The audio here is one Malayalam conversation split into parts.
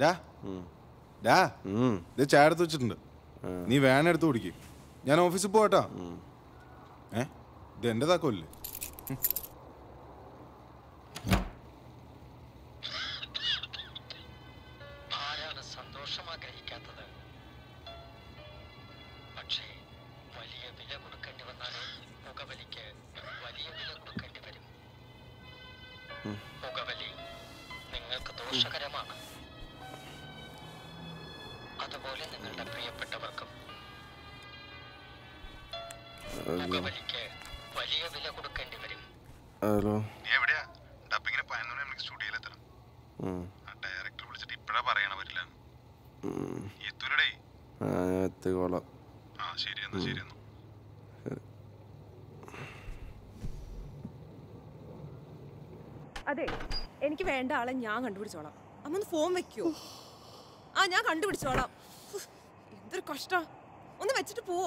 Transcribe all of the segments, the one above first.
ഡാ ഡാ ഇത് ചായ എടുത്ത് വെച്ചിട്ടുണ്ട് നീ വേന എടുത്ത് കുടിക്കും ഞാൻ ഓഫീസിൽ പോകട്ടാ ഏ ഇത് എന്റെ താക്കോല്ലേ ആരാണ് സന്തോഷം ആഗ്രഹിക്കാത്തത് പക്ഷേ വലിയ വില കൊടുക്കേണ്ടി വന്നാൽ പുകവലിക്ക് വലിയ വില കൊടുക്കേണ്ടി വരും പുകവലി നിങ്ങൾക്ക് ദോഷകരമാണ് അതുപോലെ നിങ്ങളുടെ പ്രിയപ്പെട്ടവർക്കും പുകവലിക്ക് വലിയ വില കൊടുക്കേണ്ടി വരും ഹലോ നീ എവിടെയാ ഡബിങ്ങിന് പതിനൊന്ന് മണിക്ക് സ്റ്റുഡിയോയിലെത്തണം ഡയറക്ടർ വിളിച്ചിട്ട് ഇപ്പഴാ പറയണ വരില്ല എത്തൂരടേ ആ ഞാൻ എത്തിക്കോളാം ആ ശരി എന്നാ ശരി എന്നാ അതെ എനിക്ക് വേണ്ട ആളെ ഞാൻ കണ്ടുപിടിച്ചോളാം അമ്മ ഒന്ന് ഫോൺ വെക്കൂ ആ ഞാൻ കണ്ടുപിടിച്ചോളാം ഉഫ്, എന്തൊരു കഷ്ട ഒന്ന് വെച്ചിട്ട് പോവോ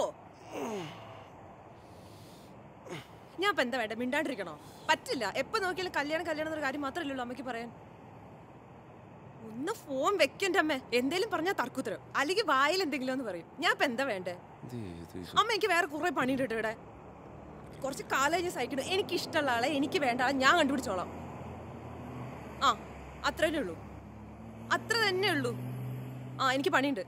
ഞാൻ ഇപ്പൊ എന്താ വേണ്ട മിണ്ടാണ്ടിരിക്കണോ പറ്റില്ല എപ്പോ നോക്കിയാലും കല്യാണം കല്യാണം എന്നൊരു കാര്യം മാത്രമല്ലേ ഉള്ളൂ അമ്മയ്ക്ക് പറയാൻ ഒന്ന് ഫോൺ വെക്കണ്ട അമ്മ എന്തേലും പറഞ്ഞാൽ തർക്കുത്തരം അല്ലെങ്കിൽ വായിൽ എന്തെങ്കിലും എന്ന് പറയും ഞാൻ ഇപ്പൊ എന്താ വേണ്ടേ അമ്മ എനിക്ക് വേറെ കുറെ പണിയുണ്ട് ഇവിടെ കുറച്ച് കാലം കഴിഞ്ഞ് സഹിക്കണു എനിക്ക് ഇഷ്ടമുള്ള ആളെ എനിക്ക് വേണ്ട ആളെ ഞാൻ കണ്ടുപിടിച്ചോളാം ആ അത്ര തന്നെ ഉള്ളൂ അത്ര തന്നെ ഉള്ളൂ ആ എനിക്ക് പണിയുണ്ട്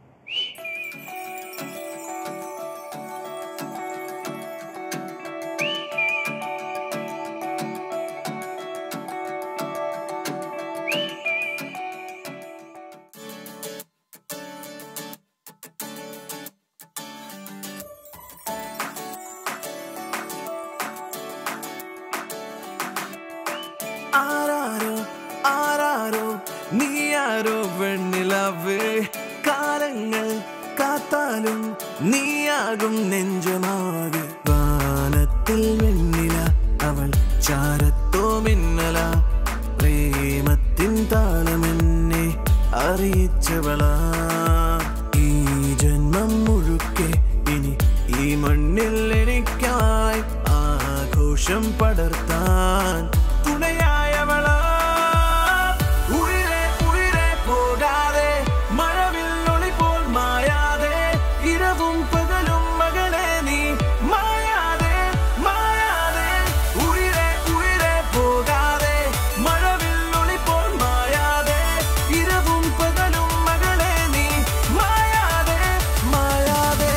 ആരാരോ ആരാരോ നീയാരോ വെണ്ണിലവ് കാലങ്ങൾ കാത്താലും നീയാകും നെഞ്ചമാകെ വാനത്തിൽ വെണ്ണില അവൾ ചാരത്തോ മിന്നല പ്രേമത്തിൻ താളമെന്നെ അറിയിച്ചവളാ ഈ ജന്മം മുഴുക്കെ ഇനി ഈ മണ്ണിൽ എനിക്കായി ആഘോഷം പടർത്താൻ തുണയായവളാ ഉയിരെ ഉയിരെ പോകാതെ മഴവിൽ ഒളി പോൽ മായാതെ ഇരവും പകലും മകളെ നീ മായാതെ മായാതെ ഉയിരെ ഉയിരെ പോകാതെ മഴവിൽ ഒളി പോൽ മായാതെ ഇരവും പകലും മകളെ നീ മായാതെ മായാതെ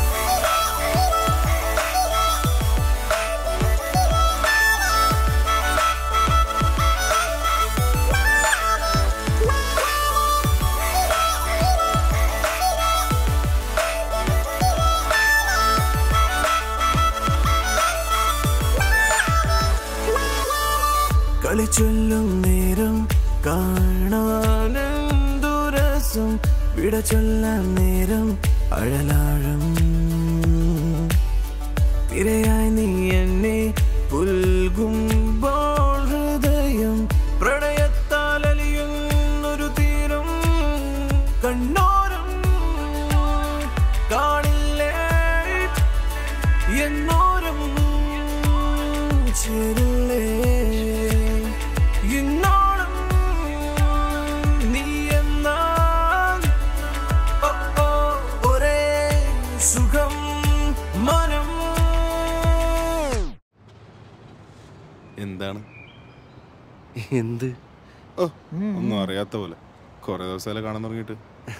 കളിച്ചൊല്ലും നേരം കാണാനെന്തുരസം വിട ചൊല്ലാൻ നേരം അഴലാഴം തിരയായി നീ എന്നെ പുൽകുമ്പോൾ ഹൃദയം പ്രണയത്താൽ അലിയുന്നൊരു തീരം കണ്ണോരം കാണില്ലേ എന്നോരം ചേരില്ലേ ഇന്നോളം നീ എന്നാൽ ഓ, ഓ, ഒരേ സുഖം മനം എന്താണ് എന്ത് ഓ ഒന്നും അറിയാത്ത പോലെ കുറെ ദിവസമല്ലേ കാണാൻ തുടങ്ങിയിട്ട്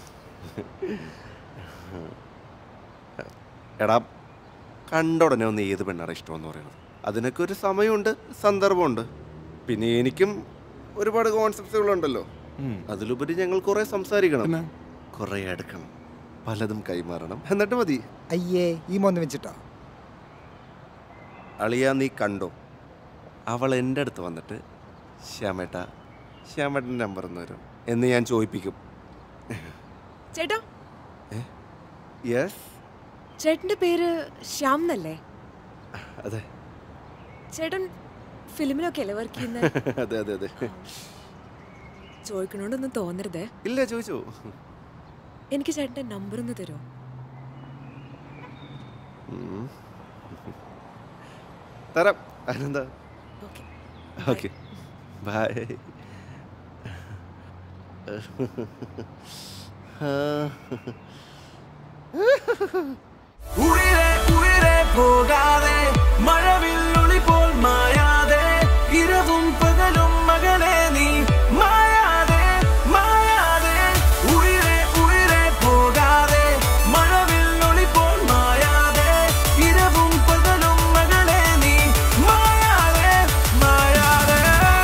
എടാ കണ്ട ഉടനെ ഒന്ന് ഏത് പെണ്ണാണ് ഇഷ്ടമെന്ന് പറയുന്നത് അതിനൊക്കെ ഒരു സമയമുണ്ട് സന്ദർഭമുണ്ട് പിന്നെ എനിക്കും ഒരുപാട് കോൺസെപ്റ്റുകളുണ്ടല്ലോ അതിലുപരി ഞങ്ങൾ കുറെ സംസാരിക്കണം കുറെ എടുക്കണം പലതും കൈമാറണം എന്നിട്ട് മതി അയ്യേ ഈ മോന്ന് വെച്ചിട്ടോ അളിയ നീ കണ്ടോ അവൾ എൻ്റെ അടുത്ത് വന്നിട്ട് ശ്യാമേട്ട ശ്യാമേട്ടൻ്റെ നമ്പർ ഒന്ന് തരും എന്ന് ഞാൻ ചോദിപ്പിക്കും ചേട്ടാ യെസ് ചേട്ടന്റെ പേര് ശ്യാം എന്നല്ലേ അതെ ചേട്ടൻ ഫിലിമിലൊക്കെ അല്ലേ വർക്ക് ചെയ്യുന്നത് അതെ അതെ അതെ ചോദിക്കണോണ്ടൊന്നും തോന്നരുതേ ഇല്ല ചോദിച്ചോ എനിക്ക് ചേട്ടന്റെ നമ്പർ ഒന്ന് തരുമോ ഉം. തരാം അതിനെന്താ ഓക്കെ ഓക്കെ ബൈ ഉയരെ ഉയരെ പോകാതെ മഴവില്ലൊളി പോൽ മായാതെ ഇരവും പകലും മകളെ നീ മായാതെ മായാതെ ഉയരെ ഉയരെ പോകാതെ മഴവില്ലൊളി പോൽ മായാതെ ഇരവും പകലും മകളെ നീ മായാതെ മായാതെ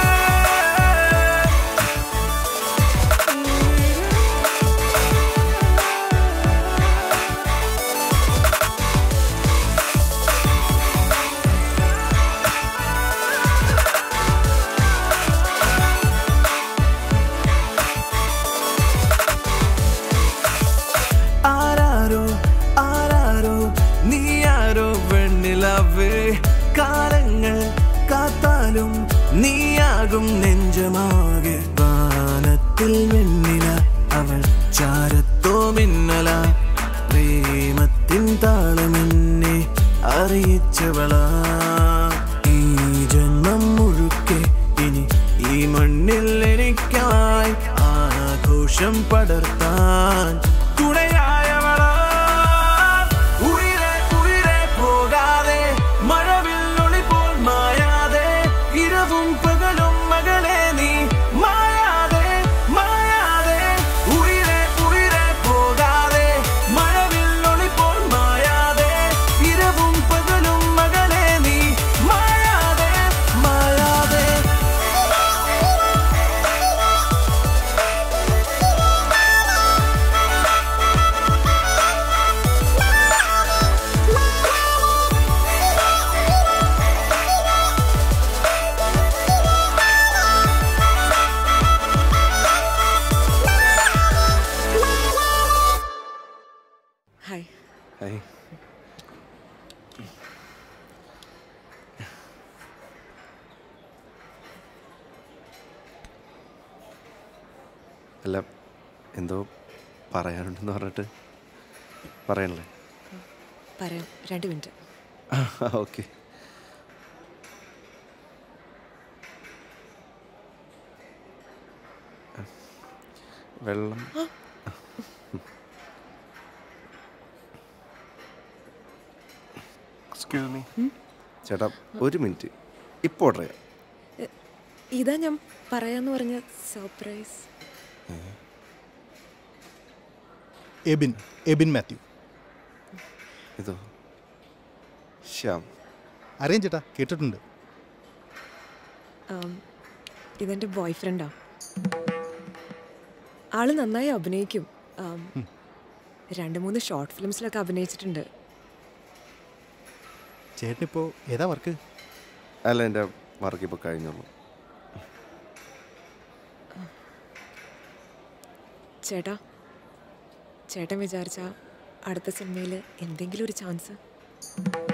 ആരാരോ ആരാരോ നീയാരോ വെണ്ണിലവേ കാലങ്ങൾ കാത്താലും നീയാകും നെഞ്ചമാകെ വാനത്തിൽ വെണ്ണില അവൾ ചാരത്തോ മിന്നല പ്രേമത്തിൻ താളമെന്നെ അറിയിച്ചവളാ ഈ ജന്മം മുഴുക്കെ ഇനി ഈ മണ്ണിൽ എനിക്കായി ആഘോഷം പടർത്താൻ തുണയായവളാ ഉയരെ ഉയരെ പോകാതെ മഴവില്ലൊളി പോൽ മായാതെ ഇരവും പകലും മകളെ നീ മായാതെ മായാതെ ഉയരെ ഉയരെ പോകാതെ മഴവില്ലൊളി പോൽ മായാതെ ഇരവും പകലും മകളെ നീ മായാതെ മായാതെ ഹായ് ഹായ് അല്ല എന്തോ പറയാനുണ്ടെന്ന് പറഞ്ഞിട്ട് പറയണല്ലേ പറയാം രണ്ട് മിനിറ്റ് ഓക്കെ വെള്ളം എക്സ്ക്യൂസ് മീ ചേട്ടാ ഒരു മിനിറ്റ് ഇപ്പോൾ ഓർഡർ ചെയ്യാം ഇതാ ഞാൻ പറയാന്ന് പറഞ്ഞ സർപ്രൈസ് എബിൻ എബിൻ മാത്യു ഇതോ ശ്യാം അറിയാം ചേട്ടാ കേട്ടിട്ടുണ്ട് ഇതെൻ്റെ ബോയ് ഫ്രണ്ടാ ആള് നന്നായി അഭിനയിക്കും ആം, രണ്ട് മൂന്ന് ഷോർട്ട് ഫിലിംസിലൊക്കെ അഭിനയിച്ചിട്ടുണ്ട് ചേട്ടനിപ്പോൾ ഏതാ വർക്ക് അല്ല എൻ്റെ വർക്ക് ഇപ്പോൾ കഴിഞ്ഞുള്ളൂ ചേട്ടാ ചേട്ടൻ വിചാരിച്ച അടുത്ത സിനിമയിൽ എന്തെങ്കിലും ഒരു ചാൻസ്